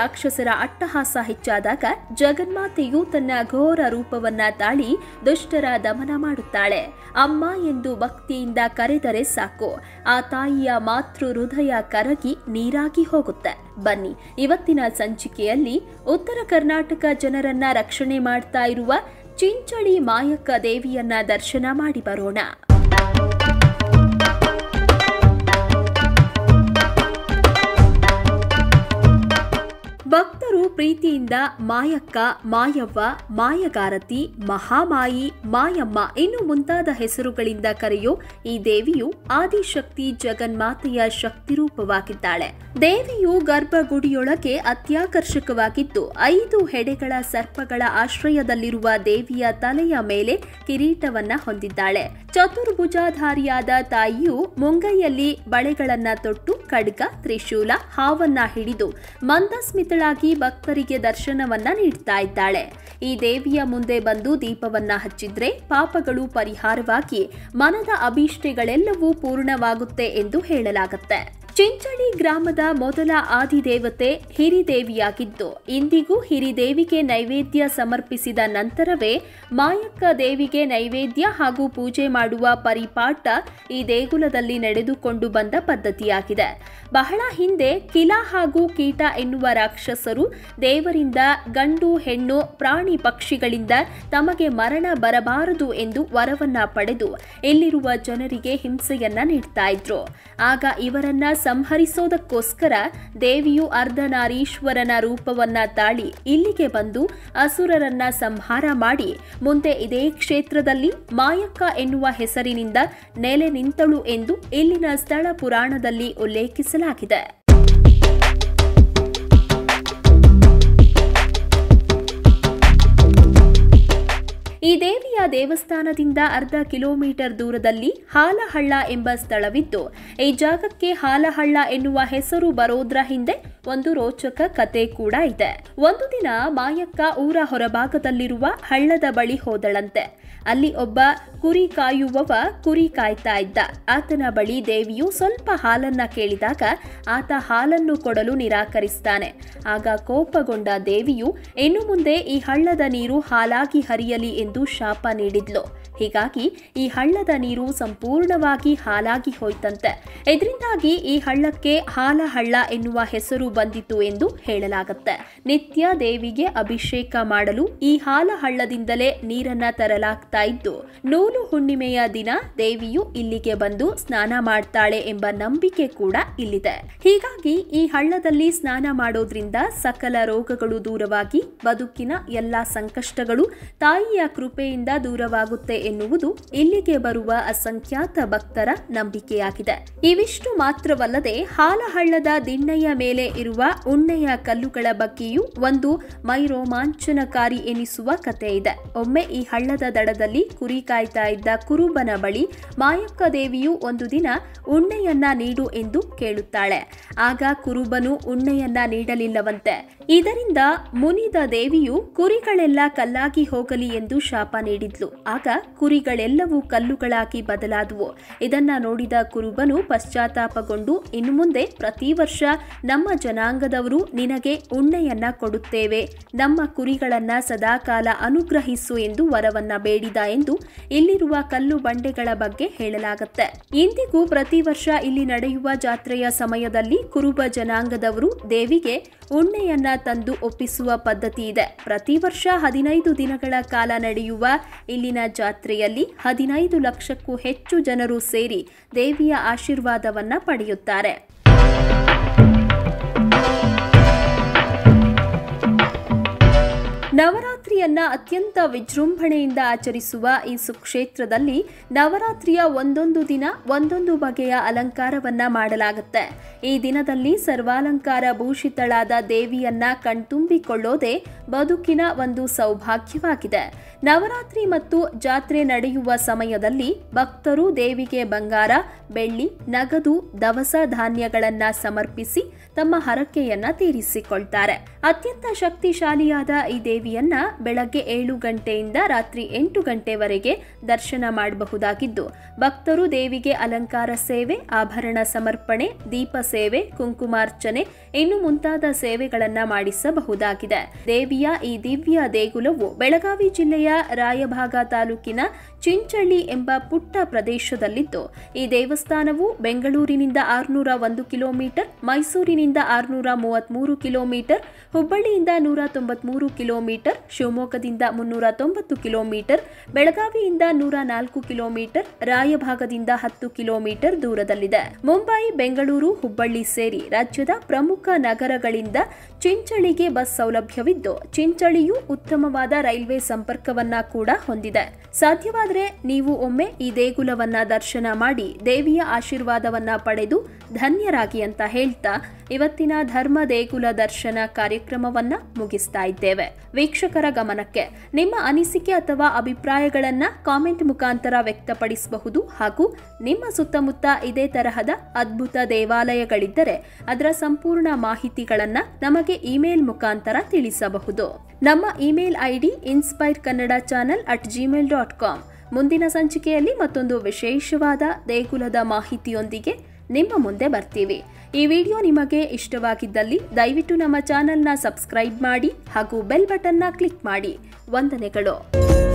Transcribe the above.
ರಾಕ್ಷಸರ ಅಟ್ಟಹಾಸ ಹೆಚ್ಚಾದಾಗ ಜಗನ್ಮಾತೆಯು ತನ್ನ ಘೋರ ರೂಪವನ್ನ ತಾಳಿ ದುಷ್ಟರ ದಮನ ಮಾಡುತ್ತಾಳೆ ಅಮ್ಮ ಎಂದು ಭಕ್ತಿಯಿಂದ ಕರೆದರೆ ಸಾಕು ಆ ತಾಯಿಯ ಮಾತೃ ಹೃದಯ ಕರಗಿ ನೀರಾಗಿ ಹೋಗುತ್ತೆ ಬನ್ನಿ ಇವತ್ತಿನ ಸಂಚಿಕೆಯಲ್ಲಿ ಉತ್ತರ ಕರ್ನಾಟಕ ಜನರನ್ನ ರಕ್ಷಣೆ ಮಾಡ್ತಾ ಇರುವ ಚಿಂಚಳಿ ಮಾಯಕ್ಕ ದೇವಿಯನ್ನ ದರ್ಶನ ಮಾಡಿ ಬರೋಣ ಭಕ್ತರು ಪ್ರೀತಿಯಿಂದ ಮಾಯಕ್ಕ ಮಾಯವ್ವ ಮಾಯಗಾರತಿ ಮಹಾಮಾಯಿ ಮಾಯಮ್ಮ ಇನ್ನು ಮುಂತಾದ ಹೆಸರುಗಳಿಂದ ಕರೆಯೋ ಈ ದೇವಿಯು ಆದಿಶಕ್ತಿ ಜಗನ್ಮಾತೆಯ ಶಕ್ತಿ ರೂಪವಾಗಿದ್ದಾಳೆ ದೇವಿಯು ಗರ್ಭಗುಡಿಯೊಳಗೆ ಅತ್ಯಾಕರ್ಷಕವಾಗಿದ್ದು ಐದು ಹೆಡೆಗಳ ಸರ್ಪಗಳ ಆಶ್ರಯದಲ್ಲಿರುವ ದೇವಿಯ ತಲೆಯ ಮೇಲೆ ಕಿರೀಟವನ್ನ ಹೊಂದಿದ್ದಾಳೆ ಚತುರ್ಭುಜಾಧಾರಿಯಾದ ತಾಯಿಯು ಮುಂಗೈಯಲ್ಲಿ ಬಳೆಗಳನ್ನ ತೊಟ್ಟು ಖಡ್ಗ ತ್ರಿಶೂಲ ಹಾವನ್ನ ಹಿಡಿದು ಮಂದಸ್ಮಿತಳಾಗಿ ಭಕ್ತರಿಗೆ ದರ್ಶನವನ್ನ ನೀಡ್ತಾ ಇದ್ದಾಳೆ ಈ ದೇವಿಯ ಮುಂದೆ ಬಂದು ದೀಪವನ್ನ ಹಚ್ಚಿದ್ರೆ ಪಾಪಗಳು ಪರಿಹಾರವಾಗಿ ಮನದ ಅಭೀಷ್ಟೆಗಳೆಲ್ಲವೂ ಪೂರ್ಣವಾಗುತ್ತೆ ಎಂದು ಹೇಳಲಾಗುತ್ತೆ ಚಿಂಚಳಿ ಗ್ರಾಮದ ಮೊದಲ ಆದಿದೇವತೆ ಹಿರಿದೇವಿಯಾಗಿದ್ದು ಇಂದಿಗೂ ಹಿರಿದೇವಿಗೆ ನೈವೇದ್ಯ ಸಮರ್ಪಿಸಿದ ನಂತರವೇ ಮಾಯಕ್ಕ ದೇವಿಗೆ ನೈವೇದ್ಯ ಹಾಗೂ ಪೂಜೆ ಮಾಡುವ ಪರಿಪಾಠ ಈ ದೇಗುಲದಲ್ಲಿ ನಡೆದುಕೊಂಡು ಬಂದ ಪದ್ಧತಿಯಾಗಿದೆ ಬಹಳ ಹಿಂದೆ ಕಿಲ ಹಾಗೂ ಕೀಟ ಎನ್ನುವ ರಾಕ್ಷಸರು ದೇವರಿಂದ ಗಂಡು ಹೆಣ್ಣು ಪ್ರಾಣಿ ಪಕ್ಷಿಗಳಿಂದ ತಮಗೆ ಮರಣ ಬರಬಾರದು ಎಂದು ವರವನ್ನ ಪಡೆದು ಇಲ್ಲಿರುವ ಜನರಿಗೆ ಹಿಂಸೆಯನ್ನ ನೀಡ್ತಾ ಇದ್ರು ಆಗ ಇವರನ್ನ ಸಂಹರಿಸೋದಕ್ಕೋಸ್ಕರ ದೇವಿಯು ಅರ್ಧನಾರೀಶ್ವರನ ರೂಪವನ್ನ ತಾಳಿ ಇಲ್ಲಿಗೆ ಬಂದು ಅಸುರರನ್ನ ಸಂಹಾರ ಮಾಡಿ ಮುಂದೆ ಇದೇ ಕ್ಷೇತ್ರದಲ್ಲಿ ಮಾಯಕ್ಕ ಎನ್ನುವ ಹೆಸರಿನಿಂದ ನೆಲೆ ನಿಂತಳು ಎಂದು ಇಲ್ಲಿನ ಸ್ಥಳ ಪುರಾಣದಲ್ಲಿ ಉಲ್ಲೇಖಿಸಲಾಗಿದೆ ಈ ದೇವಿಯ ದೇವಸ್ಥಾನದಿಂದ ಅರ್ಧ ಕಿಲೋಮೀಟರ್ ದೂರದಲ್ಲಿ ಹಾಲಹಳ್ಳ ಎಂಬ ಸ್ಥಳವಿದ್ದು ಈ ಜಾಗಕ್ಕೆ ಹಾಲಹಳ್ಳ ಎನ್ನುವ ಹೆಸರು ಬರೋದ್ರ ಹಿಂದೆ ಒಂದು ರೋಚಕ ಕತೆ ಕೂಡ ಇದೆ ಒಂದು ದಿನ ಮಾಯಕ್ಕ ಊರ ಹೊರಭಾಗದಲ್ಲಿರುವ ಹಳ್ಳದ ಬಳಿ ಹೋದಳಂತೆ ಅಲ್ಲಿ ಒಬ್ಬ ಕುರಿ ಕಾಯುವವ ಕುರಿ ಕಾಯ್ತಾ ಇದ್ದ ಆತನ ಬಳಿ ದೇವಿಯು ಸ್ವಲ್ಪ ಹಾಲನ್ನ ಕೇಳಿದಾಗ ಆತ ಹಾಲನ್ನು ಕೊಡಲು ನಿರಾಕರಿಸ್ತಾನೆ ಆಗ ಕೋಪಗೊಂಡ ದೇವಿಯು ಇನ್ನು ಮುಂದೆ ಈ ಹಳ್ಳದ ನೀರು ಹಾಲಾಗಿ ಹರಿಯಲಿ ಎಂದು ಶಾಪ ನೀಡಿದ್ಲು ಹೀಗಾಗಿ ಈ ಹಳ್ಳದ ನೀರು ಸಂಪೂರ್ಣವಾಗಿ ಹಾಲಾಗಿ ಹೋಯ್ತಂತೆ ಇದರಿಂದಾಗಿ ಈ ಹಳ್ಳಕ್ಕೆ ಹಾಲ ಹಳ್ಳ ಎನ್ನುವ ಹೆಸರು ಬಂದಿತು ಎಂದು ಹೇಳಲಾಗುತ್ತೆ ನಿತ್ಯ ದೇವಿಗೆ ಅಭಿಷೇಕ ಮಾಡಲು ಈ ಹಾಲ ಹಳ್ಳದಿಂದಲೇ ನೀರನ್ನ ತರಲಾಗ್ತಾ ಇದ್ದು ನೂಲು ಹುಣ್ಣಿಮೆಯ ದಿನ ದೇವಿಯು ಇಲ್ಲಿಗೆ ಬಂದು ಸ್ನಾನ ಮಾಡ್ತಾಳೆ ಎಂಬ ನಂಬಿಕೆ ಕೂಡ ಇಲ್ಲಿದೆ ಹೀಗಾಗಿ ಈ ಹಳ್ಳದಲ್ಲಿ ಸ್ನಾನ ಮಾಡೋದ್ರಿಂದ ಸಕಲ ರೋಗಗಳು ದೂರವಾಗಿ ಬದುಕಿನ ಎಲ್ಲಾ ಸಂಕಷ್ಟಗಳು ತಾಯಿಯ ಕೃಪೆಯಿಂದ ದೂರವಾಗುತ್ತೆ ಎನ್ನುವುದು ಇಲ್ಲಿಗೆ ಬರುವ ಅಸಂಖ್ಯಾತ ಭಕ್ತರ ನಂಬಿಕೆಯಾಗಿದೆ ಇವಿಷ್ಟು ಮಾತ್ರವಲ್ಲದೆ ಹಾಲಹಳ್ಳದ ದಿಣ್ಣೆಯ ಮೇಲೆ ಇರುವ ಉಣ್ಣೆಯ ಕಲ್ಲುಗಳ ಬಗ್ಗೆಯೂ ಒಂದು ಮೈ ರೋಮಾಂಚನಕಾರಿ ಎನಿಸುವ ಕತೆ ಇದೆ ಒಮ್ಮೆ ಈ ಹಳ್ಳದ ದಡದಲ್ಲಿ ಕುರಿ ಕಾಯ್ತಾ ಇದ್ದ ಕುರುಬನ ಬಳಿ ಮಾಯಕ್ಕ ದೇವಿಯು ಒಂದು ದಿನ ಉಣ್ಣೆಯನ್ನ ನೀಡು ಎಂದು ಕೇಳುತ್ತಾಳೆ ಆಗ ಕುರುಬನು ಉಣ್ಣೆಯನ್ನ ನೀಡಲಿಲ್ಲವಂತೆ ಇದರಿಂದ ಮುನಿದ ದೇವಿಯು ಕುರಿಗಳೆಲ್ಲ ಕಲ್ಲಾಗಿ ಹೋಗಲಿ ಎಂದು ಶಾಪ ನೀಡಿದ್ಲು ಆಗ ಕುರಿಗಳೆಲ್ಲವೂ ಕಲ್ಲುಗಳಾಗಿ ಬದಲಾದವು ಇದನ್ನ ನೋಡಿದ ಕುರುಬನು ಪಶ್ಚಾತ್ತಾಪಗೊಂಡು ಇನ್ನು ಮುಂದೆ ಪ್ರತಿ ವರ್ಷ ನಮ್ಮ ಜನಾಂಗದವರು ನಿನಗೆ ಉಣ್ಣೆಯನ್ನ ಕೊಡುತ್ತೇವೆ ನಮ್ಮ ಕುರಿಗಳನ್ನ ಸದಾಕಾಲ ಅನುಗ್ರಹಿಸು ಎಂದು ವರವನ್ನ ಬೇಡಿದ ಎಂದು ಇಲ್ಲಿರುವ ಕಲ್ಲು ಬಂಡೆಗಳ ಬಗ್ಗೆ ಹೇಳಲಾಗುತ್ತೆ ಇಂದಿಗೂ ಪ್ರತಿ ವರ್ಷ ಇಲ್ಲಿ ನಡೆಯುವ ಜಾತ್ರೆಯ ಸಮಯದಲ್ಲಿ ಕುರುಬ ಜನಾಂಗದವರು ದೇವಿಗೆ ಉಣ್ಣೆಯನ್ನ ತಂದು ಒಪ್ಪಿಸುವ ಪದ್ಧತಿ ಇದೆ ಪ್ರತಿ ವರ್ಷ ಹದಿನೈದು ದಿನಗಳ ಕಾಲ ನಡೆಯುವ ಇಲ್ಲಿನ ಜಾತ್ರೆಯಲ್ಲಿ ಹದಿನೈದು ಲಕ್ಷಕ್ಕೂ ಹೆಚ್ಚು ಜನರು ಸೇರಿ ದೇವಿಯ ಆಶೀರ್ವಾದವನ್ನ ಪಡೆಯುತ್ತಾರೆ ನವರಾತ್ರಿಯನ್ನ ಅತ್ಯಂತ ವಿಜೃಂಭಣೆಯಿಂದ ಆಚರಿಸುವ ಈ ಸುಕ್ಷೇತ್ರದಲ್ಲಿ ನವರಾತ್ರಿಯ ಒಂದೊಂದು ದಿನ ಒಂದೊಂದು ಬಗೆಯ ಅಲಂಕಾರವನ್ನ ಮಾಡಲಾಗುತ್ತೆ ಈ ದಿನದಲ್ಲಿ ಸರ್ವಾಲಂಕಾರ ಭೂಷಿತಳಾದ ದೇವಿಯನ್ನ ಕಣ್ತುಂಬಿಕೊಳ್ಳೋದೇ ಬದುಕಿನ ಒಂದು ಸೌಭಾಗ್ಯವಾಗಿದೆ ನವರಾತ್ರಿ ಮತ್ತು ಜಾತ್ರೆ ನಡೆಯುವ ಸಮಯದಲ್ಲಿ ಭಕ್ತರು ದೇವಿಗೆ ಬಂಗಾರ ಬೆಳ್ಳಿ ನಗದು ದವಸ ಧಾನ್ಯಗಳನ್ನ ಸಮರ್ಪಿಸಿ ತಮ್ಮ ಹರಕೆಯನ್ನ ತೀರಿಸಿಕೊಳ್ತಾರೆ ಅತ್ಯಂತ ಶಕ್ತಿಶಾಲಿಯಾದ ಈ ದೇವಿಯನ್ನ ಬೆಳಗ್ಗೆ ಏಳು ಗಂಟೆಯಿಂದ ರಾತ್ರಿ ಎಂಟು ಗಂಟೆವರೆಗೆ ದರ್ಶನ ಮಾಡಬಹುದಾಗಿದ್ದು ಭಕ್ತರು ದೇವಿಗೆ ಅಲಂಕಾರ ಸೇವೆ ಆಭರಣ ಸಮರ್ಪಣೆ ದೀಪ ಸೇವೆ ಕುಂಕುಮಾರ್ಚನೆ ಇನ್ನು ಮುಂತಾದ ಸೇವೆಗಳನ್ನು ಮಾಡಿಸಬಹುದಾಗಿದೆ ದೇವಿಯ ಈ ದಿವ್ಯ ದೇಗುಲವು ಬೆಳಗಾವಿ ಜಿಲ್ಲೆಯ ರಾಯಭಾಗ ತಾಲೂಕಿನ ಚಿಂಚಳ್ಳಿ ಎಂಬ ಪುಟ್ಟ ಪ್ರದೇಶದಲ್ಲಿದ್ದು ಈ ದೇವಸ್ಥಾನವು ಬೆಂಗಳೂರಿನಿಂದ ಆರುನೂರ ಒಂದು ಕಿಲೋಮೀಟರ್ ಮೈಸೂರಿನಿಂದ ಆರುನೂರ ಮೂವತ್ಮೂರು ಕಿಲೋಮೀಟರ್ ಹುಬ್ಬಳ್ಳಿಯಿಂದ ನೂರ ತೊಂಬತ್ಮೂರು ಕಿಲೋಮೀಟರ್ ಶಿವಮೊಗ್ಗದಿಂದ ಮುನ್ನೂರ ತೊಂಬತ್ತು ಕಿಲೋಮೀಟರ್ ಬೆಳಗಾವಿಯಿಂದ ನೂರ ನಾಲ್ಕು ಕಿಲೋಮೀಟರ್ ರಾಯಭಾಗದಿಂದ ಹತ್ತು ಕಿಲೋಮೀಟರ್ ದೂರದಲ್ಲಿದೆ ಮುಂಬೈ ಬೆಂಗಳೂರು ಹುಬ್ಬಳ್ಳಿ ಸೇರಿ ರಾಜ್ಯದ ಪ್ರಮುಖ ನಗರಗಳಿಂದ ಚಿಂಚಳಿಗೆ ಬಸ್ ಸೌಲಭ್ಯವಿದ್ದು ಚಿಂಚಳಿಯು ಉತ್ತಮವಾದ ರೈಲ್ವೆ ಸಂಪರ್ಕವನ್ನ ಕೂಡ ಹೊಂದಿದೆ ಸಾಧ್ಯವಾದರೆ ನೀವು ಒಮ್ಮೆ ಈ ದೇಗುಲವನ್ನ ದರ್ಶನ ಮಾಡಿ ದೇವಿಯ ಆಶೀರ್ವಾದವನ್ನ ಪಡೆದು ಧನ್ಯರಾಗಿ ಅಂತ ಹೇಳ್ತಾ ಇವತ್ತಿನ ಧರ್ಮ ದೇಗುಲ ದರ್ಶನ ಕಾರ್ಯಕ್ರಮವನ್ನ ಮುಗಿಸ್ತಾ ಇದ್ದೇವೆ ವೀಕ್ಷಕರ ಗಮನಕ್ಕೆ ನಿಮ್ಮ ಅನಿಸಿಕೆ ಅಥವಾ ಅಭಿಪ್ರಾಯಗಳನ್ನ ಕಾಮೆಂಟ್ ಮುಖಾಂತರ ವ್ಯಕ್ತಪಡಿಸಬಹುದು ಹಾಗೂ ನಿಮ್ಮ ಸುತ್ತಮುತ್ತ ಇದೇ ತರಹದ ಅದ್ಭುತ ದೇವಾಲಯಗಳಿದ್ದರೆ ಅದರ ಸಂಪೂರ್ಣ ಮಾಹಿತಿಗಳನ್ನ ನಮಗೆ ಇಮೇಲ್ ಮುಖಾಂತರ ತಿಳಿಸಬಹುದು ನಮ್ಮ email ID inspire Kannada channel at Gmail dot com ಮುಂದಿನ ಸಂಚಿಕೆಯಲ್ಲಿ ಮತ್ತೊಂದು ವಿಶೇಷವಾದ ದೇಗುಲದ ಮಾಹಿತಿಯೊಂದಿಗೆ ನಿಮ್ಮ ಮುಂದೆ ಬರ್ತೀವಿ ಈ ವಿಡಿಯೋ ನಿಮಗೆ ಇಷ್ಟವಾಗಿದ್ದಲ್ಲಿ ದಯವಿಟ್ಟು ನಮ್ಮ ಚಾನೆಲ್ನ ಸಬ್ಸ್ಕ್ರೈಬ್ ಮಾಡಿ ಹಾಗೂ ಬೆಲ್ ಬಟನ್ನ ಕ್ಲಿಕ್ ಮಾಡಿ ವಂದನೆಗಳು